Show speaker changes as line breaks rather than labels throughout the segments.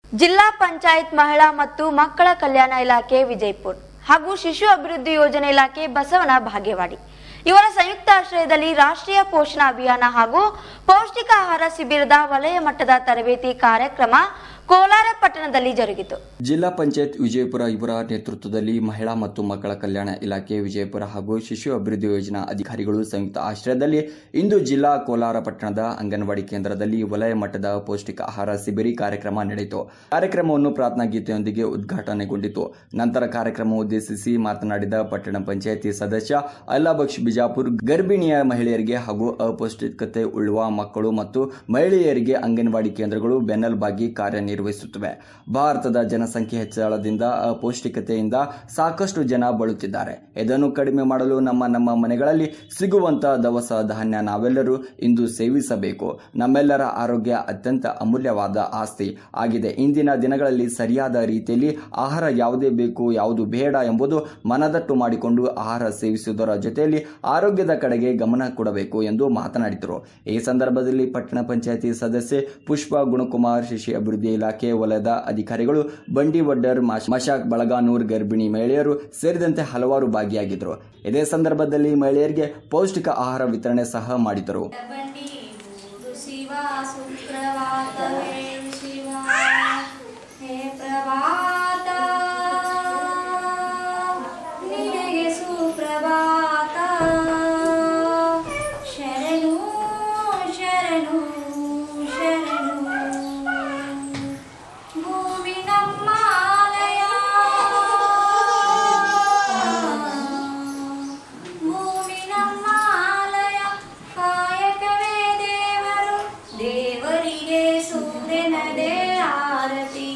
ಜಿಲ್ಲಾ ಪಂಚಾಯತ್ ಮಹಿಳಾ ಮತ್ತು ಮಕ್ಕಳ ಕಲ್ಯಾಣ ಇಲಾಖೆ ವಿಜಯಪುರ ಹಾಗೂ ಶಿಶು ಅಭಿವೃದ್ಧಿ ಯೋಜನೆ ಇಲಾಖೆ ಬಸವನ ಭಾಗ್ಯವಾಡಿ ಇವರ ಸಂಯುಕ್ತ ಆಶ್ರಯದಲ್ಲಿ ರಾಷ್ಟ್ರೀಯ ಪೋಷಣ ಅಭಿಯಾನ ಹಾಗೂ ಪೌಷ್ಟಿಕ ಆಹಾರ ಶಿಬಿರದ ವಲಯ ಮಟ್ಟದ ತರಬೇತಿ ಕಾರ್ಯಕ್ರಮ ಕೋಲಾರ ಪಟ್ಟಣದಲ್ಲಿ ಜರುಗಿತು
ಜಿಲ್ಲಾ ಪಂಚಾಯತ್ ವಿಜಯಪುರ ಇವರ ನೇತೃತ್ವದಲ್ಲಿ ಮಹಿಳಾ ಮತ್ತು ಮಕ್ಕಳ ಕಲ್ಯಾಣ ಇಲಾಖೆ ವಿಜಯಪುರ ಹಾಗೂ ಶಿಶು ಅಭಿವೃದ್ಧಿ ಯೋಜನಾ ಅಧಿಕಾರಿಗಳು ಸಂಯುಕ್ತ ಆಶ್ರಯದಲ್ಲಿ ಇಂದು ಜಿಲ್ಲಾ ಕೋಲಾರ ಪಟ್ಟಣದ ಅಂಗನವಾಡಿ ಕೇಂದ್ರದಲ್ಲಿ ವಲಯ ಮಟ್ಟದ ಪೌಷ್ಟಿಕ ಆಹಾರ ಶಿಬಿರಿ ಕಾರ್ಯಕ್ರಮ ನಡೆಯಿತು ಕಾರ್ಯಕ್ರಮವನ್ನು ಪ್ರಾರ್ಥನಾ ಗೀತೆಯೊಂದಿಗೆ ಉದ್ಘಾಟನೆಗೊಂಡಿತು ನಂತರ ಕಾರ್ಯಕ್ರಮ ಉದ್ದೇಶಿಸಿ ಮಾತನಾಡಿದ ಪಟ್ಟಣ ಪಂಚಾಯಿತಿ ಸದಸ್ಯ ಅಲ್ಲಾಬಕ್ಷ್ ಬಿಜಾಪುರ್ ಗರ್ಭಿಣಿಯ ಮಹಿಳೆಯರಿಗೆ ಹಾಗೂ ಅಪೌಷ್ಟಿಕತೆ ಉಳ್ಳುವ ಮಕ್ಕಳು ಮತ್ತು ಮಹಿಳೆಯರಿಗೆ ಅಂಗನವಾಡಿ ಕೇಂದ್ರಗಳು ಬೆನ್ನೆಲುಬಾಗಿ ಕಾರ್ಯನಿರ್ವಹಿಸುತ್ತವೆ ಭಾರತದ ಜನಸಂಖ್ಯೆ ಹೆಚ್ಚಳದಿಂದ ಅಪೌಷ್ಟಿಕತೆಯಿಂದ ಸಾಕಷ್ಟು ಜನ ಬಳಲುತ್ತಿದ್ದಾರೆ ಇದನ್ನು ಕಡಿಮೆ ಮಾಡಲು ನಮ್ಮ ನಮ್ಮ ಮನೆಗಳಲ್ಲಿ ಸಿಗುವಂತ ದವಸ ಧಾನ್ಯ ನಾವೆಲ್ಲರೂ ಇಂದು ಸೇವಿಸಬೇಕು ನಮ್ಮೆಲ್ಲರ ಆರೋಗ್ಯ ಅತ್ಯಂತ ಅಮೂಲ್ಯವಾದ ಆಸ್ತಿ ಆಗಿದೆ ಇಂದಿನ ದಿನಗಳಲ್ಲಿ ಸರಿಯಾದ ರೀತಿಯಲ್ಲಿ ಆಹಾರ ಯಾವುದೇ ಬೇಕು ಯಾವುದು ಬೇಡ ಎಂಬುದು ಮನದಟ್ಟು ಮಾಡಿಕೊಂಡು ಆಹಾರ ಸೇವಿಸುವುದರ ಜೊತೆಯಲ್ಲಿ ಆರೋಗ್ಯದ ಕಡೆಗೆ ಗಮನ ಕೊಡಬೇಕು ಎಂದು ಮಾತನಾಡಿದರು ಈ ಸಂದರ್ಭದಲ್ಲಿ ಪಟ್ಟಣ ಪಂಚಾಯಿತಿ ಸದಸ್ಯೆ ಪುಷ್ಪ ಗುಣಕುಮಾರ್ ಶಿಶು ಅಭಿವೃದ್ಧಿ ಇಲಾಖೆ ವಲಯದ ಅಧಿಕಾರಿಗಳು ಬಂಡಿ ವಡ್ಡರ್ ಮಾಶ್- ಮಶಾಕ್ ಬಳಗಾನೂರ್ ಗರ್ಭಿಣಿ ಮಹಿಳೆಯರು ಸೇರಿದಂತೆ ಹಲವಾರು ಭಾಗಿಯಾಗಿದ್ದರು ಇದೇ ಸಂದರ್ಭದಲ್ಲಿ ಮಹಿಳೆಯರಿಗೆ ಪೌಷ್ಟಿಕ ಆಹಾರ ವಿತರಣೆ ಸಹ ಮಾಡಿದರು
ಬಂಡಿ ಊರು ಶಿವ ಸುಪ್ರಭಾತ ಹೇಳು ಶಿವ ಹೇ ಪ್ರಭಾತ ನಿನಗೆ ಸುಪ್ರಭಾತ ಶರಣು ಶರಣು ಶರಣು ಭೂಮಿ ನಮ್ಮಾಲಯ ಭೂಮಿ ನಮ್ಮಾಲಯ ಕಾಯಕವೇ ದೇವರು ದೇವರಿಗೆ ಸೂರ್ಯನದೇ ಆರತಿ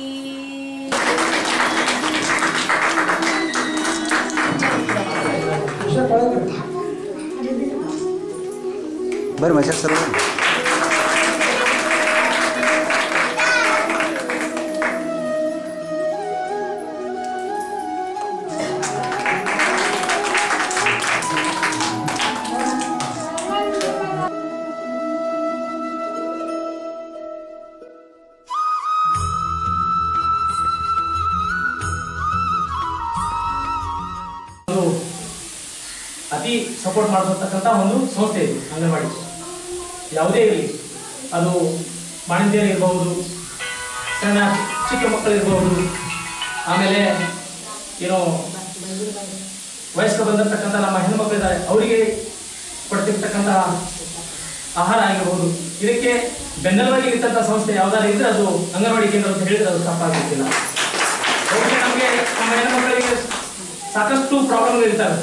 ಬರ್ರಿ ಮಶಾಕ್ ಸರ್
ಒಂದು ಅತಿ ಸಪೋರ್ಟ್ ಮಾಡಿರ್ತಕ್ಕಂಥ ಒಂದು ಸಂಸ್ಥೆ ಇದು ಅಂಗನವಾಡಿ ಯಾವುದೇ ಇರಲಿ ಅದು ಬಾಣಂತಿಯರು ಇರಬಹುದು ಸಣ್ಣ ಚಿಕ್ಕ ಮಕ್ಕಳು ಇರಬಹುದು ಆಮೇಲೆ ಏನು ವಯಸ್ಕ ಬಂದಿರತಕ್ಕಂಥ ನಮ್ಮ ಹೆಣ್ಮಕ್ಳಿದ್ದಾರೆ ಅವರಿಗೆ ಕೊಡ್ತಿರ್ತಕ್ಕಂಥ ಆಹಾರ ಆಗಿರಬಹುದು ಇದಕ್ಕೆ ಬೆನ್ನೆಲುಬಾಗಿ ನಿಂತಹ ಸಂಸ್ಥೆ ಯಾವ್ದಾದ್ರು ಇದ್ರೆ ಅದು ಅಂಗನವಾಡಿ ಕೇಂದ್ರ ಅಂತ ಹೇಳಿದ್ರೆ ಅದು ತಪ್ಪಾಗುತ್ತಿಲ್ಲ ಬಹುಶಃ ನಮಗೆ ನಮ್ಮ ಹೆಣ್ಮಕ್ಳಿಗೆ ಸಾಕಷ್ಟು ಪ್ರಾಬ್ಲಮ್ ಇರ್ತವೆ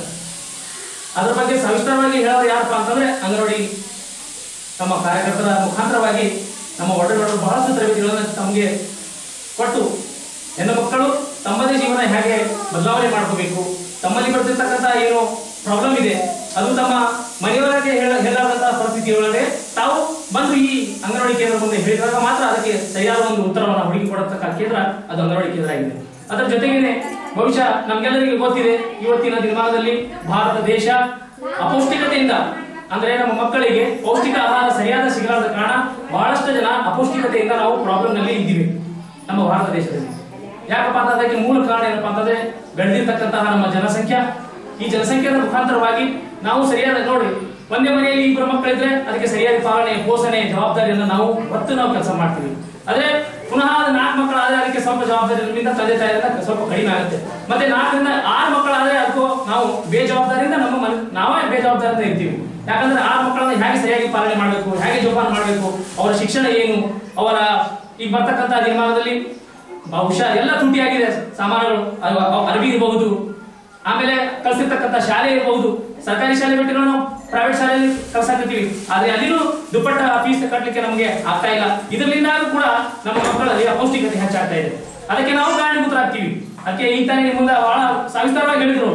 ಅದ್ರ ಬಗ್ಗೆ ಸವಿಸ್ತರವಾಗಿ ಹೇಳೋರು ಯಾರಪ್ಪ ಅಂತಂದ್ರೆ ಅಂಗನವಾಡಿ ನಮ್ಮ ಕಾರ್ಯಕರ್ತರ ಮುಖಾಂತರವಾಗಿ ನಮ್ಮ ಒಡನಾಡಲು ಬಹಳಷ್ಟು ತರಬೇತಿಗಳನ್ನು ತಮಗೆ ಕೊಟ್ಟು ಹೆಣ್ಣು ಮಕ್ಕಳು ತಮ್ಮದೇ ಜೀವನ ಹೇಗೆ ಬದಲಾವಣೆ ಮಾಡ್ಕೋಬೇಕು ತಮ್ಮಲ್ಲಿ ಬರ್ತಿರ್ತಕ್ಕಂಥ ಏನು ಪ್ರಾಬ್ಲಮ್ ಇದೆ ಅದು ತಮ್ಮ ಮನೆಯೊಳಗೆ ಹೇಳ ಹೇಳಲಾದಂತಹ ಪರಿಸ್ಥಿತಿ ಒಳಗೆ ತಾವು ಬಂದು ಈ ಅಂಗನವಾಡಿ ಕೇಂದ್ರ ಮುಂದೆ ಹೇಳಿದಾಗ ಮಾತ್ರ ಅದಕ್ಕೆ ಸರಿಯಾದ ಒಂದು ಉತ್ತರವನ್ನು ಹುಡುಕಿ ಕೊಡತಕ್ಕ ಕೇಂದ್ರ ಅದು ಅಂಗನವಾಡಿ ಕೇಂದ್ರ ಆಗಿದೆ ಅದರ ಜೊತೆಗೇನೆ ಬಹುಶಃ ನಮ್ಗೆಲ್ಲರಿಗೂ ಗೊತ್ತಿದೆ ಇವತ್ತಿನ ದಿನಮಾನದಲ್ಲಿ ಭಾರತ ದೇಶ ಅಪೌಷ್ಟಿಕತೆಯಿಂದ ಅಂದ್ರೆ ನಮ್ಮ ಮಕ್ಕಳಿಗೆ ಪೌಷ್ಟಿಕ ಆಹಾರ ಸರಿಯಾದ ಸಿಗಲಾರದ ಕಾರಣ ಬಹಳಷ್ಟು ಜನ ಅಪೌಷ್ಟಿಕತೆಯಿಂದ ನಾವು ಪ್ರಾಬ್ಲಮ್ ನಲ್ಲಿ ಇದ್ದೀವಿ ನಮ್ಮ ಭಾರತ ದೇಶದಲ್ಲಿ ಯಾಕಪ್ಪ ಅಂತ ಅದಕ್ಕೆ ಮೂಲ ಕಾರಣ ಏನಪ್ಪಾ ಅಂತಂದ್ರೆ ಬೆಳೆದಿರ್ತಕ್ಕಂತಹ ನಮ್ಮ ಜನಸಂಖ್ಯೆ ಈ ಜನಸಂಖ್ಯೆಯ ಮುಖಾಂತರವಾಗಿ ನಾವು ಸರಿಯಾದ ನೋಡಿ ಒಂದೇ ಮನೆಯಲ್ಲಿ ಇಬ್ಬರು ಮಕ್ಕಳಿದ್ರೆ ಅದಕ್ಕೆ ಸರಿಯಾದ ಪಾಲನೆ ಪೋಷಣೆ ಜವಾಬ್ದಾರಿಯನ್ನು ನಾವು ಹೊತ್ತು ನಾವು ಕೆಲಸ ಮಾಡ್ತೀವಿ ಆದ್ರೆ ಪುನಃ ಅದು ನಾಲ್ಕು ಮಕ್ಕಳಾದ್ರೆ ಅದಕ್ಕೆ ಸ್ವಲ್ಪ ಜವಾಬ್ದಾರಿ ನಮ್ಮಿಂದ ತಂದೆ ತಾಯಿಯಿಂದ ಸ್ವಲ್ಪ ಕಡಿಮೆ ಆಗುತ್ತೆ ಮತ್ತೆ ನಾಲ್ಕರಿಂದ ಆರು ಮಕ್ಕಳಾದ್ರೆ ಅದಕ್ಕೂ ನಾವು ಬೇಜವಾಬ್ದಾರಿಯಿಂದ ನಮ್ಮ ಮನೆ ನಾವೇ ಬೇಜವಾಬ್ದಾರಿಯಿಂದ ಇರ್ತೀವಿ ಯಾಕಂದ್ರೆ ಆರು ಮಕ್ಕಳನ್ನ ಹೇಗೆ ಸರಿಯಾಗಿ ಪಾಲನೆ ಮಾಡಬೇಕು ಹೇಗೆ ಜೋಪಾನ ಮಾಡಬೇಕು ಅವರ ಶಿಕ್ಷಣ ಏನು ಅವರ ಈಗ ಬರ್ತಕ್ಕಂಥ ದಿನಮಾನದಲ್ಲಿ ಬಹುಶಃ ಎಲ್ಲ ತುಟಿಯಾಗಿದೆ ಸಾಮಾನುಗಳು ಅದು ಅವ್- ಅರಬಿ ಇರಬಹುದು ಆಮೇಲೆ ಕಲ್ಸಿರ್ತಕ್ಕಂಥ ಶಾಲೆ ಇರಬಹುದು ಸರ್ಕಾರಿ ಶಾಲೆ ಬಿಟ್ಟು ನಾವು ಪ್ರೈವೇಟ್ ಶಾಲೆಯಲ್ಲಿ ಕಳ್ಸಾಕತ್ತೀವಿ ಆದ್ರೆ ಅಲ್ಲಿನೂ ದುಪ್ಪಟ್ಟ ಫೀಸ್ ಕಟ್ಟಲಿಕ್ಕೆ ನಮಗೆ ಆಗ್ತಾ ಇಲ್ಲ ಇದರಿಂದಾಗೂ ಕೂಡ ನಮ್ಮ ಮಕ್ಕಳಲ್ಲಿ ಅಪೌಷ್ಟಿಕತೆ ಹೆಚ್ಚಾಗ್ತಾ ಇದೆ ಅದಕ್ಕೆ ನಾವು ಕಾರಣೀಭೂತರಾಗ್ತೀವಿ ಅದಕ್ಕೆ ಈ ತಾನೇ ನಿಮ್ಮ ಮುಂದೆ ಬಹಳ ಸವಿಸ್ತಾರವಾಗಿ ಹೇಳಿದ್ರು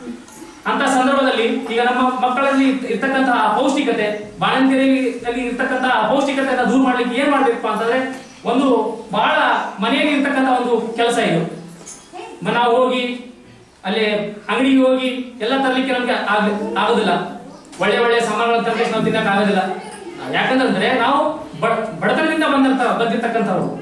ಅಂತ ಸಂದರ್ಭದಲ್ಲಿ ಈಗ ನಮ್ಮ ಮಕ್ಕಳಲ್ಲಿ ಇರ್ತಕ್ಕಂತಹ ಅಪೌಷ್ಟಿಕತೆ ಬಾಣಂತಿಯರಲ್ಲಿ ಇರ್ತಕ್ಕಂತಹ ಅಪೌಷ್ಟಿಕತೆಯನ್ನ ದೂರ ಮಾಡ್ಲಿಕ್ಕೆ ಏನ್ ಮಾಡ್ಬೇಕಪ್ಪ ಅಂತಂದ್ರೆ ಒಂದು ಬಹಳ ಮನೆಯಲ್ಲಿ ಇರ್ತಕ್ಕಂಥ ಒಂದು ಕೆಲಸ ಇದು ಮ- ನಾವು ಹೋಗಿ ಅಲ್ಲಿ ಅಂಗಡಿಗೆ ಹೋಗಿ ಎಲ್ಲ ತರ್ಲಿಕ್ಕೆ ನಮ್ಗೆ ಆಗ- ಆಗೋದಿಲ್ಲ ಒಳ್ಳೆ ಒಳ್ಳೆ ಸಾಮಾನುಗಳನ್ನ ತರಲಿಕ್ಕೆ ನಾವು ತಿನ್ನಕ್ ಆಗೋದಿಲ್ಲ ಯಾಕಂತಂದ್ರೆ ನಾವು ಬಡ- ಬಡತನದಿಂದ ಬಂದಂತ ಬಂದಿರ್ತಕ್ಕಂಥವ್ರು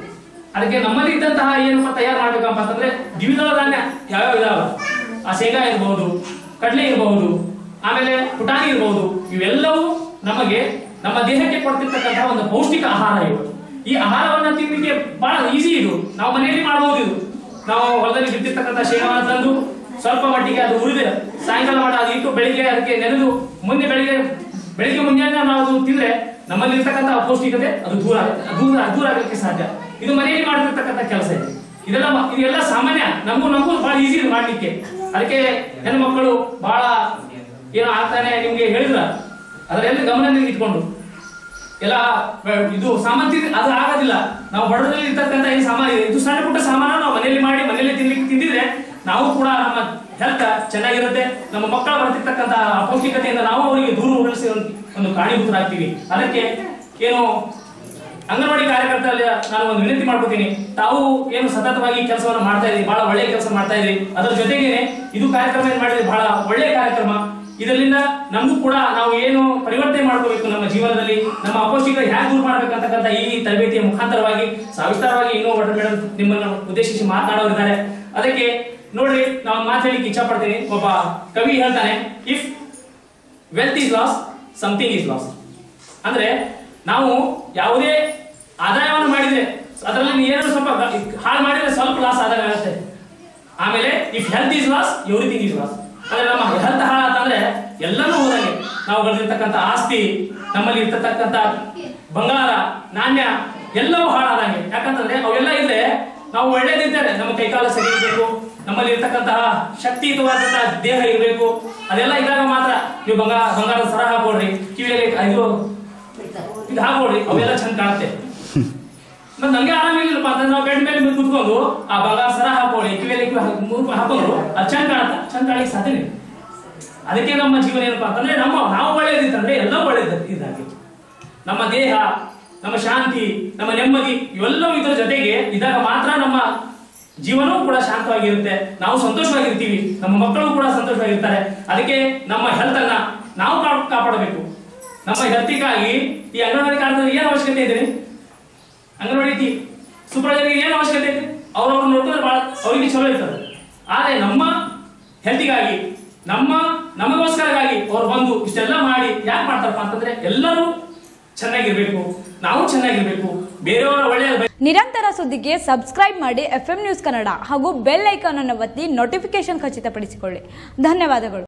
ಅದಕ್ಕೆ ನಮ್ಮಲ್ಲಿ ಇದ್ದಂತಹ ಏನಪ್ಪ ತಯಾರು ಮಾಡ್ಬೇಕಪ್ಪ ಅಂತಂದ್ರೆ ದ್ವಿದಳ ಧಾನ್ಯ ಯಾವ್ಯಾವ ಇದಾವ ಆ ಶೇಂಗಾ ಇರಬಹುದು ಕಡಲೆ ಇರಬಹುದು ಆಮೇಲೆ ಪುಟಾಣಿ ಇರಬಹುದು ಇವೆಲ್ಲವೂ ನಮಗೆ ನಮ್ಮ ದೇಹಕ್ಕೆ ಕೊಡ್ತಿರ್ತಕ್ಕಂತಹ ಒಂದು ಪೌಷ್ಟಿಕ ಆಹಾರ ಇವು ಈ ಆಹಾರವನ್ನ ತಿನ್ಲಿಕ್ಕೆ ಬಹಳ ಈಸಿ ಇದು ನಾವು ಮನೆಯಲ್ಲಿ ಮಾಡಬಹುದು ಇದು ನಾವು ಹೊಲದಲ್ಲಿ ಬಿತ್ತಿರ್ತಕ್ಕಂಥ ಶೇಂಗಾವನ್ನು ತಂದು ಸ್ವಲ್ಪ ಮಟ್ಟಿಗೆ ಅದು ಉರಿದ ಸಾಯಂಕಾಲ ಮಾಡಿ ಅದು ಇಟ್ಟು ಬೆಳಿಗ್ಗೆ ಅದಕ್ಕೆ ನೆನೆದು ಮುಂದೆ ಬೆಳಿಗ್ಗೆ ಬೆಳಿಗ್ಗೆ ಮುಂಜಾನೆ ನಾವು ಅದು ತಿಂದ್ರೆ ನಮ್ಮಲ್ಲಿ ಇರ್ತಕ್ಕಂಥ ಅಪೌಷ್ಟಿಕತೆ ಅದು ದೂರ ಆಗುತ್ತೆ ದೂರ ದೂರ ಆಗಲಿಕ್ಕೆ ಸಾಧ್ಯ ಇದು ಮನೆಯಲ್ಲಿ ಮಾಡ್ತಿರ್ತಕ್ಕಂಥ ಕೆಲಸ ಇದೆ ಇದೆಲ್ಲ ಮ- ಇದೆಲ್ಲ ಸಾಮಾನ್ಯ ನಮಗೂ ನಮಗೂ ಬಹಳ ಈಸಿ ಇದೆ ಮಾಡ್ಲಿಕ್ಕೆ ಅದಕ್ಕೆ ಹೆಣ್ಣು ಮಕ್ಕಳು ಬಹಳ ಏನೋ ಆಗ್ತಾನೆ ನಿಮ್ಗೆ ಹೇಳಿದ್ರ ಅದರೆಲ್ಲ ಗಮನದಲ್ಲಿ ಇಟ್ಕೊಂಡು ಎಲ್ಲ ಬ- ಇದು ಸಾಮಾನ್ ತಿಂದ್ ಅದು ಆಗೋದಿಲ್ಲ ನಾವು ಬಡದಲ್ಲಿ ಇರ್ತಕ್ಕಂಥ ಈ ಸಾಮಾನು ಇದೆ. ಇದು ಸಣ್ಣ ಪುಟ್ಟ ಸಾಮಾನು ನಾವು ಮನೆಯಲ್ಲಿ ಮಾಡಿ ಮನೆಯಲ್ಲಿ ತಿನ್ಲಿಕ್ಕೆ ತಿಂದಿದ್ರೆ ನಾವು ಕೂಡ ನಮ್ಮ ಹೆಲ್ತ್ ಚೆನ್ನಾಗಿರುತ್ತೆ ನಮ್ಮ ಮಕ್ಕಳ ಬರ್ತಿರ್ತಕ್ಕಂಥ ಅಪೌಷ್ಟಿಕತೆಯಿಂದ ನಾವು ಅವರಿಗೆ ದೂರ ಉಳಿಸಿ ಒಂದು ಕಾರಣೀಭೂತರಾಗ್ತೀವಿ ಅದಕ್ಕೆ ಏನು ಅಂಗನವಾಡಿ ಕಾರ್ಯಕರ್ತರಲ್ಲಿ ನಾನು ಒಂದು ವಿನಂತಿ ಮಾಡ್ಕೋತೀನಿ ತಾವು ಏನು ಸತತವಾಗಿ ಕೆಲಸವನ್ನು ಮಾಡ್ತಾ ಇದ್ರಿ ಬಹಳ ಒಳ್ಳೆಯ ಕೆಲಸ ಮಾಡ್ತಾ ಇದ್ರಿ ಅದರ ಜೊತೆಗೆ ಇದು ಕಾರ್ಯಕ್ರಮ ಏನ್ ಮಾಡಿದ್ರಿ ಬಹಳ ಒಳ್ಳೆಯ ಕಾರ್ಯಕ್ರಮ ಇದರಿಂದ ನಮಗೂ ಕೂಡ ನಾವು ಏನು ಪರಿವರ್ತನೆ ಮಾಡ್ಕೋಬೇಕು ನಮ್ಮ ಜೀವನದಲ್ಲಿ ನಮ್ಮ ಅಪೌಷ್ಟಿಕ ಹ್ಯಾಕ್ ದೂರ ಮಾಡ್ಬೇಕಂತಕ್ಕಂಥ ಈ ತರಬೇತಿಯ ಮುಖಾಂತರವಾಗಿ ಸಾವಿಸ್ತಾರವಾಗಿ ಇನ್ನೂ ವಾಟರ್ ಮೇಡಮ್ ನಿಮ್ಮನ್ನು ಉದ್ದೇಶಿಸಿ ಮಾತನಾಡೋರಿದ್ದಾರೆ ಅದಕ್ಕೆ ನೋಡ್ರಿ ನಾವು ಮಾತು ಹೇಳಿಕ್ಕೆ ಇಚ್ಛಾ ಪಡ್ತೀನಿ ಒಬ್ಬ ಕವಿ ಹೇಳ್ತಾನೆ if wealth is lost something is lost ಅಂದ್ರೆ ನಾವು ಯಾವುದೇ ಆದಾಯವನ್ನು ಮಾಡಿದ್ರೆ ಅದರಲ್ಲಿ ಏನೋ ಸ್ವಲ್ಪ ಗ- ಹಾಳು ಮಾಡಿದ್ರೆ ಸ್ವಲ್ಪ ಲಾಸ್ ಆದಾಗ ಆಗುತ್ತೆ ಆಮೇಲೆ if health is lost everything is lost ಅಂದ್ರೆ ನಮ್ಮ ಹೆಲ್ತ್ ಹಾಳಾತಂದ್ರೆ ಎಲ್ಲನೂ ಹೋದಂಗೆ ನಾವು ಗಳಿರ್ತಕ್ಕಂಥ ಆಸ್ತಿ ನಮ್ಮಲ್ಲಿ ಇರ್ತಕ್ಕಂಥ ಬಂಗಾರ ನಾಣ್ಯ ಎಲ್ಲವೂ ಹಾಳಾದಂಗೆ ಯಾಕಂತಂದ್ರೆ ಅವೆಲ್ಲ ಇದ್ರೆ ನಾವು ಒಳ್ಳೇದಿದ್ದಾರೆ ನಮ್ಮ ಕೈಕಾಲ ಸರಿ ಇರಬೇಕು ನಮ್ಮಲ್ಲಿ ಇರ್ತಕ್ಕಂತಹ ಶಕ್ತಿಯುತವಾದಂತಹ ದೇಹ ಇರಬೇಕು ಅದೆಲ್ಲ ಇದ್ದಾಗ ಮಾತ್ರ ನೀವು ಬಂಗಾರ ಬಂಗಾರದ ಸರ ಹಾಕೊಡ್ರಿ ಕಿವಿಯಲ್ಲಿ ಇದು ಇದು ಹಾಕೊಡ್ರಿ ಅವೆಲ್ಲ ಚಂದ ಕಾಣುತ್ತೆ ಮತ್ತೆ ನಮ್ಗೆ ಆರಾಮಿಲ್ಲಪ್ಪ ಅಂತಂದ್ರೆ ನಾವು ಬೆಡ್ ಮೇಲೆ ಕುತ್ಕೊಂಡು ಆ ಬಂಗಾರ ಸರ ಹಾಕೊಳ್ಳಿ ಕಿವಿಯಲ್ಲಿ ಮೂರು ಹಾಕೊಂಡ್ರು ಅದು ಚಂದ ಕಾಣುತ್ತ ಚಂದ ಕಾಣಲಿಕ್ಕೆ ಸಾಧ್ಯನೇ ಇಲ್ಲ. ಅದಕ್ಕೆ ನಮ್ಮ ಜೀವನ ಏನಪ್ಪಾ ಅಂತಂದ್ರೆ ನಮ್ಮ ನಾವು ಒಳ್ಳೇದಿತ್ತಂದ್ರೆ ಎಲ್ಲ ಒಳ್ಳೇದ ಇದ್ದಾಗೆ ನಮ್ಮ ದೇಹ ನಮ್ಮ ಶಾಂತಿ ನಮ್ಮ ನೆಮ್ಮದಿ ಇವೆಲ್ಲವೂ ಇದ್ರ ಜೊತೆಗೆ ಇದ್ದಾಗ ಮಾತ್ರ ನಮ್ಮ ಜೀವನವೂ ಕೂಡ ಶಾಂತವಾಗಿರುತ್ತೆ ನಾವು ಸಂತೋಷವಾಗಿರ್ತೀವಿ ನಮ್ಮ ಮಕ್ಕಳು ಕೂಡ ಸಂತೋಷವಾಗಿರ್ತಾರೆ ಅದಕ್ಕೆ ನಮ್ಮ ಹೆಲ್ತ್ ಅನ್ನ ನಾವು ಕಾ- ಕಾಪಾಡಬೇಕು ನಮ್ಮ ಹೆಲ್ತಿಗಾಗಿ ಈ ಅಂಗನವಾಡಿ ಕಾರ್ಯದಲ್ಲಿ ಏನು ಅವಶ್ಯಕತೆ ಇದೆ ಅಂಗನವಾಡಿ ಟಿ ಸೂಪರ್ವೈಸರ್ಗೆ ಏನು ಅವಶ್ಯಕತೆ ಇದೆ ಅವ್ರವ್ರು ನೋಡಿದ್ರೆ ಬಹಳ ಅವರಿಗೆ ಚಲೋ ಇರ್ತದೆ ಆದ್ರೆ ನಮ್ಮ ಹೆಲ್ತಿಗಾಗಿ ನಮ್ಮ ನಮಗೋಸ್ಕರಗಾಗಿ ಅವ್ರು ಬಂದು ಇಷ್ಟೆಲ್ಲ ಮಾಡಿ ಯಾಕೆ ಮಾಡ್ತಾರಪ್ಪ ಅಂತಂದ್ರೆ ಎಲ್ಲರೂ ಚೆನ್ನಾಗಿರ್ಬೇಕು ನಾವು ಚೆನ್ನಾಗಿರ್ಬೇಕು ಬೇರೆಯವರ ಒಳ್ಳೆಯ
ನಿರಂತರ ಸುದ್ದಿಗೆ ಸಬ್ಸ್ಕ್ರೈಬ್ ಮಾಡಿ ಎಫ್ ನ್ಯೂಸ್ ಕನ್ನಡ ಹಾಗೂ ಬೆಲ್ ಐಕಾನ್ ಅನ್ನು ಒತ್ತಿ ನೋಟಿಫಿಕೇಶನ್ ಖಚಿತಪಡಿಸಿಕೊಳ್ಳಿ ಧನ್ಯವಾದಗಳು